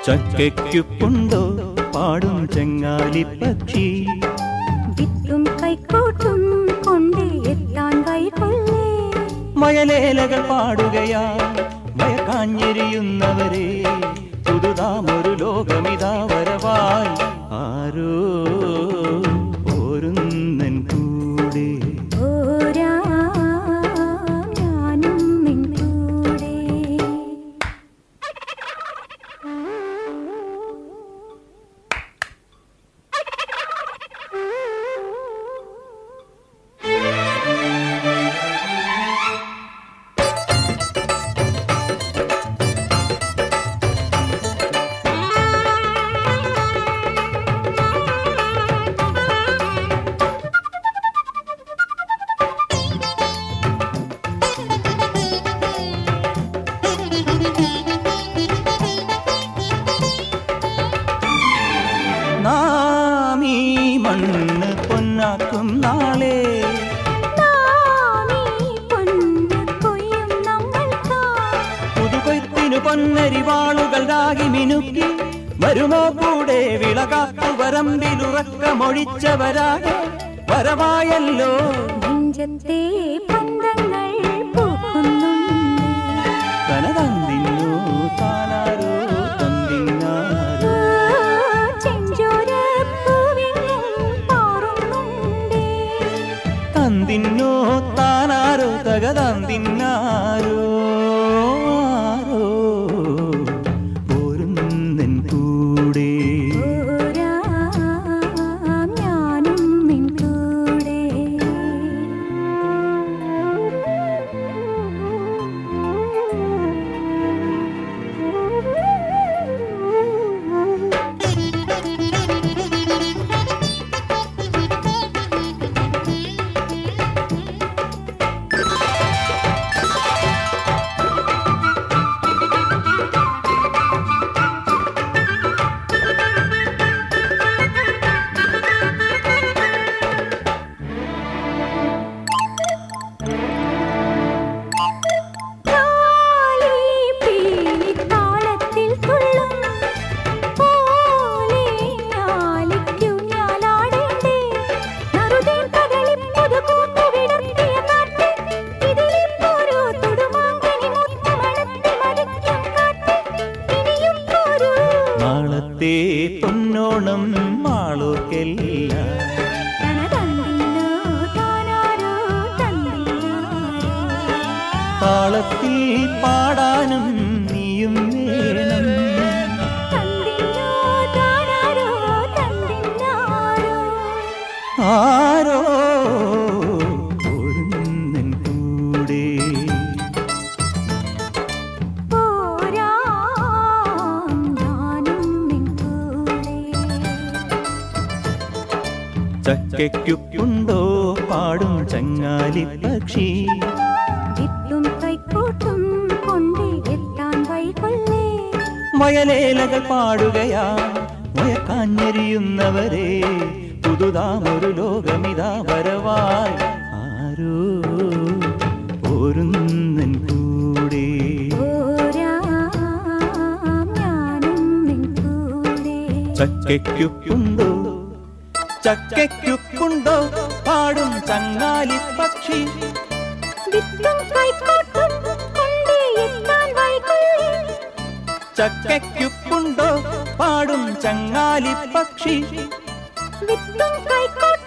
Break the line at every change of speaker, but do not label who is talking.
ചക്കയ്ക്കുണ്ടോ പാടും ചെങ്ങാലി പക്ഷി
വിത്തും കൈക്കോട്ടും കൊണ്ട് എത്താൻ വൈകൊള്ളേ
മയലേലകൾ പാടുകയാ മയക്കാഞ്ഞെരിയുന്നവരെ പുതുതാമൊരു ലോകമിതാ വരവായി ആരോ ഓരുന്നൻ കൂടെ
ഓരാ ഞാനും നിൻ കൂടെ
നാമീ മണ്ണ് പൊന്നാക്കും നാളെ
നാമീ പൊന്ന് കൊയ്യും നമ്മൾക്കാ
പുതുകൊയ്ത്തിനു പൊന്നരിവാളുകൾ രാഗി മിനുക്കി വരുമോ കൂടെ വിളകാത്തു വരമ്പിലുറക്കമൊഴിച്ചവരാകെ വരവായല്ലോ
നെഞ്ചത്തെ പന്തങ്ങൾ പൂക്കുന്നുണ്ട്
കനതന്തിന്നു താനാരോ തന്തിന്നാരോ
ചെഞ്ചോരപ്പൂവിങ്ങും പാറുന്നുണ്ടേ
തന്തിന്നോ താനാരോ തകതന്തിന്നാരോ ആരോ പോരുന്നൻ കൂടെ
ഓരാ ഞാനും നിൻ കൂടെ താലി പീലി താളത്തിൽ തുള്ളും പോലെ ഞാലിക്കു ഞാലാടേണ്ടേ നറുതേൻ പകലിൽ പുതുകൂട്ടു വിടർത്തിയ കാറ്റ് ഇതിലിപ്പോരോ തുടുമാങ്കനി മുത്തുമണത്തി മടിക്കും കാറ്റ് ഇനിയും പോരൂ
നാളത്തെ പൊന്നോണം മാളോർക്കെല്ല
തനതന്നില്ലോ താനാരോ തന്നില്ലാരോ
താളത്തിൽ പാടാനും നീയും വേണം
തന്നില്ലോ താനാരോ തന്നില്ലാരോ
ആരോ പോരുന്നൻ കൂടെ
പോരാം ഞാനും നിൻ കൂടെ
ചക്കയ്ക്കുണ്ടോ പാടും ചങ്ങാലി പക്ഷി
വിത്തും കൈക്കോട്ടും കൊണ്ട് എത്താൻ വൈകൊള്ളേ
വയലേലകൾ പാടുകയാ മയക്കാഞ്ഞെരിയുന്നവരെ പുതുതാമൊരു ലോകമിതാ വരവായി ആരോ പോരുന്നൻ കൂടെ
പോരാം ഞാനും നിൻ കൂടെ
ചക്കയ്ക്കുണ്ടോ ചക്കയ്ക്കുണ്ടോ പാടും ചങ്ങാലി പക്ഷി
വിത്തും കൈക്കോട്ടും കൊണ്ട് എത്താൻ വൈകൊള്ളേ
ചക്കയ്ക്കുണ്ടോ പാടും ചങ്ങാലി പക്ഷി
വിത്തും കൈക്കോട്ടും